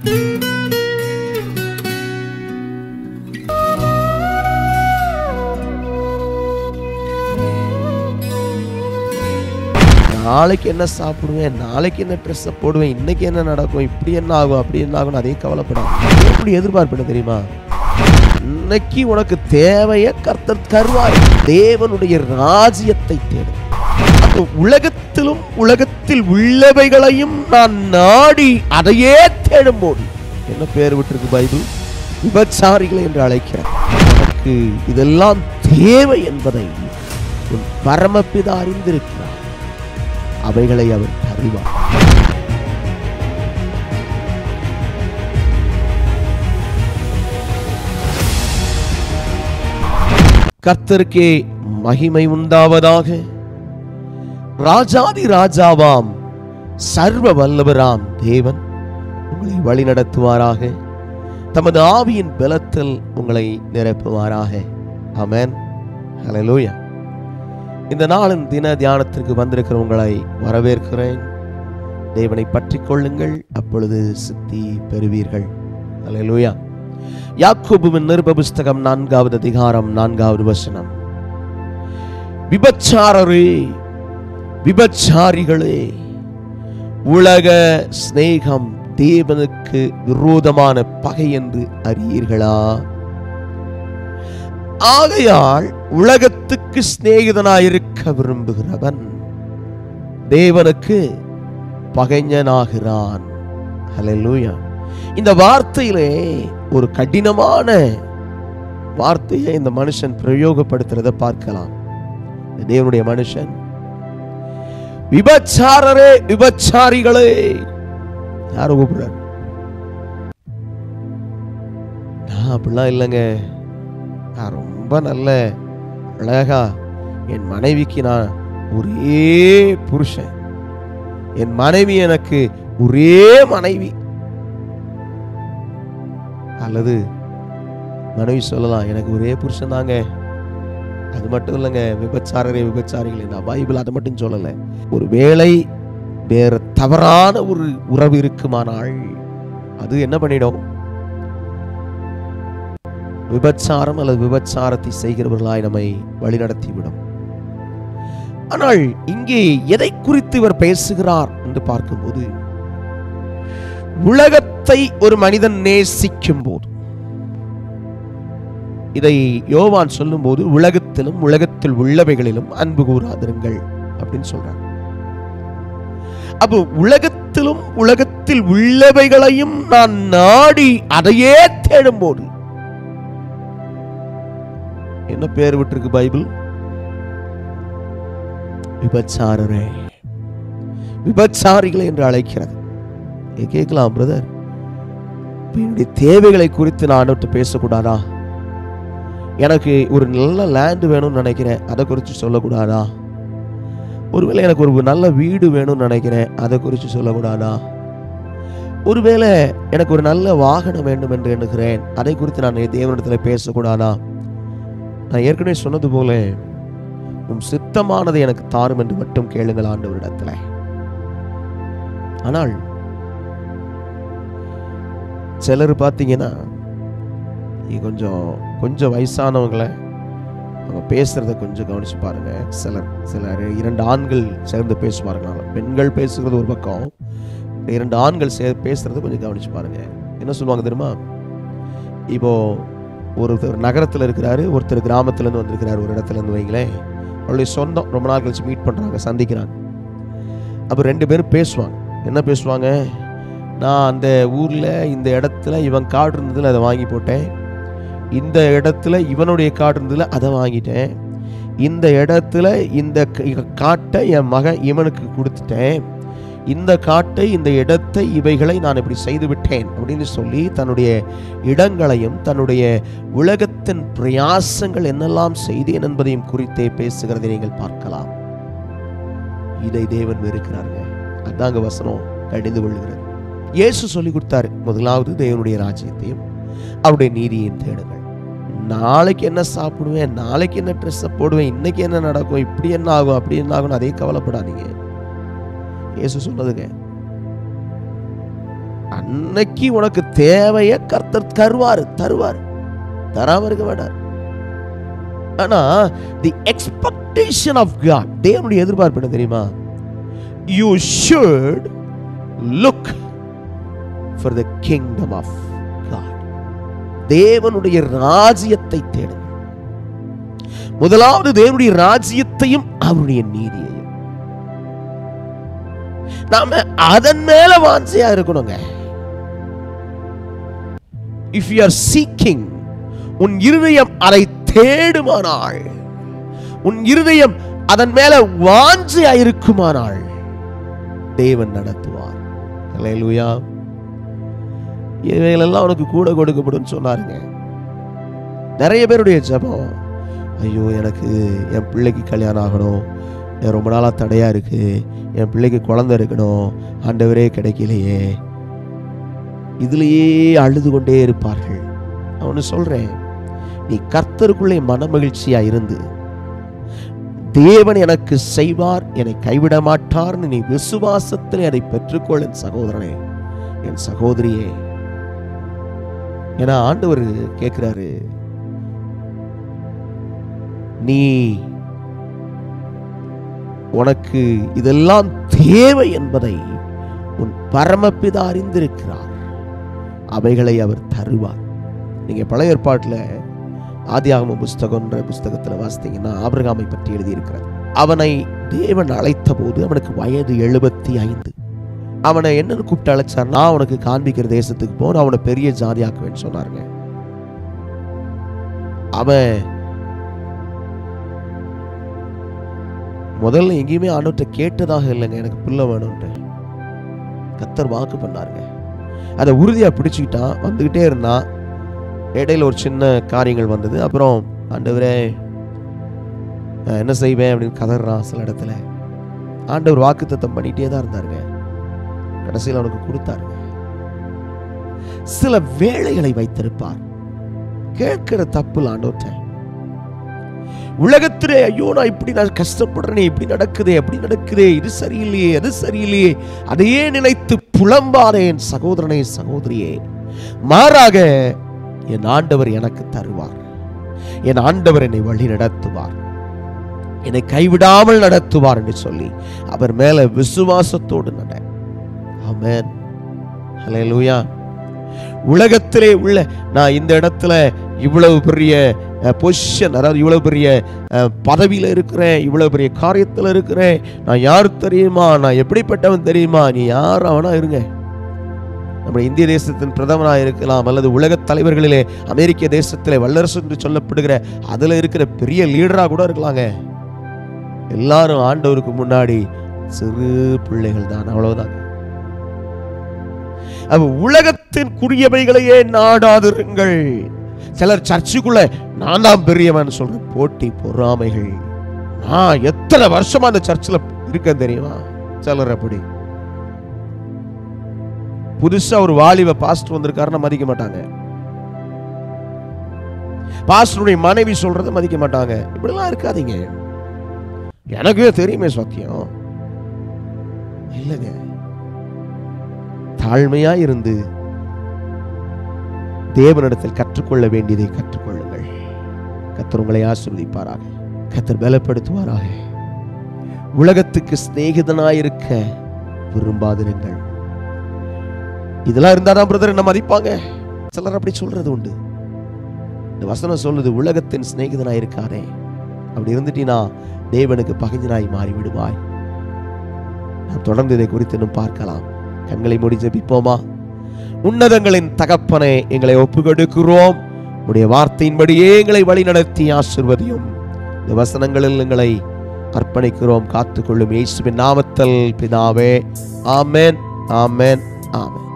நாளைக்கு என்ன சாப்பிடுவேன் நாளைக்கு என்ன ட்ரெஸ்ஸை போடுவேன் இன்னைக்கு என்ன நடக்கும் இப்படி என்ன ஆகும் அப்படி என்ன ஆகும் அதே கவலைப்படாது எப்படி எதிர்பார்ப்பு தெரியுமா இன்னைக்கு உனக்கு தேவைய கர்த்தர் தருவார் தேவனுடைய ராஜ்யத்தை தேடு அப்போ உலகத்திலும் உலகத்தில் உள்ளவைகளையும் நான் நாடி அதையே தேடும்போது என்ன பேர் விட்டிருக்கு பைபிள் விபச்சாரிகள் என்று அழைக்கிறார் உனக்கு இதெல்லாம் தேவை என்பதை உன் பரமபிதா அறிந்திருக்கிறார் அவைகளை அவர் தருவார் கர்த்தருக்கே மகிமை உண்டாவதாக ராஜாதி ராஜாவாம் சர்வ வல்லவராம் தேவன் உங்களை வழிநடத்துவாராக தமது ஆவியின் பலத்தில் உங்களை நிரப்புவாராக ஆமென் ஹalleluya இந்த நாளின் தின தியானத்திற்கு வந்திருக்கிற உங்களை வரவேற்கிறேன் தேவனை பற்றிக் கொள்ளுங்கள் அப்பொழுது சித்தி பெறுவீர்கள் ஹalleluya யாக்கோபுவின் நிருப புஸ்தகம் நான்காவது அதிகாரம் நான்காவது வசனம் விபச்சாரரே விபச்சாரிகளே உலக சிநேகம் தேவனுக்கு விரோதமான பகை என்று அறியீர்களா ஆகையால் உலகத்துக்கு சிநேகிதனாயிருக்க விரும்புகிறவன் தேவனுக்கு பகைஞனாகிறான் ஹalleluya இந்த வார்த்தையிலே ஒரு கடினமான வார்த்தையை இந்த மனுஷன் பிரயோகப்படுத்துறத பார்க்கலாம் இந்த தேவனுடைய மனுஷன் விபச்சாரரே விபச்சாரிகளே யாரும் கூப்பிடுறாரு நான் அப்படிலாம் இல்லைங்க நான் ரொம்ப நல்ல அழகா என் மனைவிக்கு நான் ஒரே புருஷன் என் மனைவி எனக்கு ஒரே மனைவி அல்லது மனைவி சொல்லலாம் எனக்கு ஒரே புருஷன் தாங்க அது மட்டும் இல்லைங்க விபச்சாரரே விபச்சாரிகள் நான் பைபிள் அதை மட்டும் சொல்லலை ஒரு வேளை வேற தவறான ஒரு உறவு இருக்குமானால் அது என்ன பண்ணிடும் விபச்சாரம் அல்லது விபச்சாரத்தை செய்கிறவர்களாய் நம்மை வழிநடத்தி விடும் ஆனால் இங்கே எதை குறித்து இவர் பேசுகிறார் என்று பார்க்கும்போது உலகத்தை ஒரு மனிதன் நேசிக்கும் போது இதை யோவான் சொல்லும்போது உலகத்திலும் உலகத்தில் உள்ளவைகளிலும் அன்பு கூறாதிருங்கள் அப்படின்னு சொல்றார் அப்போ உலகத்திலும் உலகத்தில் உள்ளவைகளையும் நான் நாடி அதையே தேடும்போது என்ன பேர் விட்டிருக்கு பைபிள் விபச்சாரரே விபச்சாரிகளை என்று அழைக்கிறது நீ கேட்கலாம் பிரதர் என்னுடைய தேவைகளை குறித்து நான் விட்டு பேசக்கூடாதா எனக்கு ஒரு நல்ல லேண்ட் வேணும்னு நினைக்கிறேன் அதை குறித்து சொல்லக்கூடாதா ஒருவேளை எனக்கு ஒரு நல்ல வீடு வேணும்னு நினைக்கிறேன் அதை குறித்து சொல்லக்கூடாதா ஒருவேளை எனக்கு ஒரு நல்ல வாகனம் வேண்டும் என்று எண்ணுகிறேன் அதை குறித்து நான் தேவனிடத்தில் பேசக்கூடாதா நான் ஏற்கனவே சொன்னது போல உம் சித்தமானதை எனக்கு தாரும் என்று மட்டும் கேளுங்கள் ஆண்டவரிடத்தில் ஆனால் சிலர் பார்த்தீங்கன்னா நீ கொஞ்சம் கொஞ்சம் வயசானவங்களை அவங்க பேசுறத கொஞ்சம் கவனிச்சு பாருங்க சிலர் சிலர் இரண்டு ஆண்கள் சேர்ந்து பேசுவாருங்களாம் பெண்கள் பேசுகிறது ஒரு பக்கம் இரண்டு ஆண்கள் சே பேசுறத கொஞ்சம் கவனிச்சு பாருங்க என்ன சொல்லுவாங்க தெரியுமா இப்போ ஒருத்தர் நகரத்தில் இருக்கிறாரு ஒருத்தர் கிராமத்துலேருந்து வந்திருக்கிறாரு ஒரு இடத்துல இருந்து வைங்களேன் அவளுடைய சொந்தம் ரொம்ப நாள் கழிச்சு மீட் பண்ணுறாங்க சந்திக்கிறாங்க அப்போ ரெண்டு பேரும் பேசுவாங்க என்ன பேசுவாங்க நான் அந்த ஊரில் இந்த இடத்துல இவன் கார்டு இருந்ததில் அதை வாங்கி போட்டேன் இந்த இடத்துல இவனுடைய கார்டு இருந்ததில் அதை வாங்கிட்டேன் இந்த இடத்துல இந்த க- காட்டை என் மகன் இவனுக்கு கொடுத்துட்டேன் இந்த காட்டை இந்த இடத்தை இவைகளை நான் இப்படி செய்து விட்டேன் அப்படின்னு சொல்லி தன்னுடைய இடங்களையும் தன்னுடைய உலகத்தின் பிரயாசங்கள் என்னெல்லாம் செய்தேன் என்பதையும் குறித்தே பேசுகிறதை நீங்கள் பார்க்கலாம் இதை தேவன் வெறுக்கிறாருங்க அதாங்க வசனம் கடிந்து கொள்கிறது இயேசு சொல்லி கொடுத்தாரு முதலாவது தேவனுடைய ராஜ்யத்தையும் அவருடைய நீதியையும் தேடுங்கள் நாளைக்கு என்ன சாப்பிடுவேன் நாளைக்கு என்ன ட்ரெஸ்ஸை போடுவேன் இன்னைக்கு என்ன நடக்கும் இப்படி என்ன ஆகும் அப்படி என்ன ஆகும் அதே கவலைப்படாதீங்க இயேசு சொன்னதுங்க அன்னைக்கு உனக்கு தேவைய கர்த்தர் தருவார் தருவார் தராம இருக்க மாட்டார் ஆனா தி எக்ஸ்பெக்டேஷன் ஆஃப் காட் தேவனுடைய எதிர்பார்ப்பு என்ன தெரியுமா you should look for the kingdom of God தேவனுடைய ராஜ்யத்தை தேடுங்கள் முதலாவது தேவனுடைய ராஜ்யத்தையும் அவருடைய நீதியையும் நாம அதன் மேல வாஞ்சையா இருக்கணுங்க இஃப் யூ ஆர் சீக்கிங் உன் இருதயம் அதை தேடுமானாள் உன் இருதயம் அதன் மேல வாஞ்சையா இருக்குமானாள் தேவன் நடத்துவார் அல்லேலூயா இவைகளெல்லாம் உனக்கு கூட கொடுக்கப்படும் சொன்னாருங்க நிறைய பேருடைய ஜெபம் ஐயோ எனக்கு என் பிள்ளைக்கு கல்யாணம் ஆகணும் என் ரொம்ப நாளாக தடையா இருக்கு என் பிள்ளைக்கு குழந்தை இருக்கணும் ஆண்டவரே கிடைக்கலையே இதுலேயே அழுது கொண்டே இருப்பார்கள் அவனு சொல்றேன் நீ கர்த்தருக்குள்ளே மனமகிழ்ச்சியா இருந்து தேவன் எனக்கு செய்வார் என்னை கைவிட மாட்டார்னு நீ விசுவாசத்தில் அதை பெற்றுக்கொள் என் சகோதரனே என் சகோதரியே ஏன்னா ஆண்டவர் கேட்கிறாரு நீ உனக்கு இதெல்லாம் தேவை என்பதை உன் பரமபிதா அறிந்திருக்கிறார் அவைகளை அவர் தருவார் நீங்க பழைய ஏற்பாட்டில் ஆதியாகம புஸ்தகம்ன்ற புஸ்தகத்தில் வாசித்தீங்கன்னா ஆபிரகாமை பற்றி எழுதியிருக்கிறது அவனை தேவன் அழைத்த போது அவனுக்கு வயது எழுபத்தி ஐந்து அவனை என்னன்னு கூப்பிட்டு அழைச்சார் நான் உனக்கு காண்பிக்கிற தேசத்துக்கு போ நான் அவனை பெரிய ஜாதியாக்குவேன்னு சொன்னாருங்க அவன் முதல்ல எங்கேயுமே ஆண்டவர்கிட்ட கேட்டதாக இல்லைங்க எனக்கு பிள்ளை வேணும்ட்டு கத்தர் வாக்கு பண்ணாருங்க அதை உறுதியா பிடிச்சுக்கிட்டான் வந்துகிட்டே இருந்தான் இடையில ஒரு சின்ன காரியங்கள் வந்தது அப்புறம் ஆண்டவரே நான் என்ன செய்வேன் அப்படின்னு கதறான் சில இடத்துல ஆண்டவர் வாக்குத்தத்தம் பண்ணிட்டே தான் இருந்தாருங்க கடைசியில் அவனுக்கு கொடுத்தாருங்க சில வேலைகளை வைத்திருப்பார் கேட்கிற தப்பு ஆண்டவர்கிட்ட உலகத்திலே ஐயோ நான் இப்படி நான் கஷ்டப்படுறேனே இப்படி நடக்குதே அப்படி நடக்குதே இது சரியில்லையே அது சரியில்லையே அதையே நினைத்து புலம்பாதே என் சகோதரனே சகோதரியே மாறாக என் ஆண்டவர் எனக்கு தருவார் என் ஆண்டவர் என்னை வழி நடத்துவார் என்னை கைவிடாமல் நடத்துவார் என்று சொல்லி அவர் மேல விசுவாசத்தோடு நட ஆமென் ஹalleluya உலகத்திலே உள்ள நான் இந்த இடத்துல இவ்வளவு பெரிய பொசிஷன் அதாவது இவ்வளவு பெரிய அஹ், பதவியில இருக்கிறேன் இவ்வளவு பெரிய காரியத்துல இருக்கிறேன் நான் யார் தெரியுமா நான் எப்படிப்பட்டவன் தெரியுமா நீ யார் அவனா இருங்க நம்ம இந்திய தேசத்தின் பிரதமராக இருக்கலாம் அல்லது உலகத் தலைவர்களிலே அமெரிக்க தேசத்திலே வல்லரசு என்று சொல்லப்படுகிற அதுல இருக்கிற பெரிய லீடரா கூட இருக்கலாங்க எல்லாரும் ஆண்டவருக்கு முன்னாடி சிறு பிள்ளைகள் தான் அவ்வளவுதான் அப்ப உலகத்தின் குடியவைகளையே நாடாதிருங்கள் சிலர் சர்ச்சுக்குள்ள நான் தான் பெரியவன் சொல்ற போட்டி பொறாமைகள் நான் எத்தனை வருஷமா அந்த சர்ச்சில் இருக்கேன் தெரியுமா சிலர் அப்படி புதுசா ஒரு வாலிப பாஸ்டர் வந்திருக்காருன்னா மதிக்க மாட்டாங்க பாஸ்டருடைய மனைவி சொல்றதை மதிக்க மாட்டாங்க இப்படிலாம் இருக்காதீங்க எனக்கே தெரியுமே சத்தியம் இல்லைங்க தாழ்மையா இருந்து தேவனிடத்தில் கற்றுக்கொள்ள வேண்டியதை கற்றுக்கொள்ளுங்கள் கத்தர் உங்களை ஆசீர்வதிப்பாராக கத்தர் பலப்படுத்துவாராக உலகத்துக்கு சிநேகிதனாயிருக்க விரும்பாதிருங்கள் இதெல்லாம் இருந்தாதான் பிரதர் என்ன மதிப்பாங்க சிலர் அப்படி சொல்றது உண்டு இந்த வசனம் சொல்லுது உலகத்தின் சிநேகிதனாய் இருக்காதே அப்படி இருந்துட்டீனா தேவனுக்கு பகைஞனாய் மாறி விடுவாய் நாம் தொடர்ந்து இதை குறித்து இன்னும் பார்க்கலாம் கண்களை மூடி ஜெபிப்போமா உன்னதங்களின் தகப்பனை எங்களை ஒப்புக்கொடுக்கிறோம் உடைய வார்த்தையின்படியே எங்களை வழி நடத்தி ஆசிர்வதியும் இந்த வசனங்களில் எங்களை அர்ப்பணிக்கிறோம் காத்துக்கொள்ளும் இயேசுவின் நாமத்தில் பிதாவே ஆமென் ஆமென் ஆமென்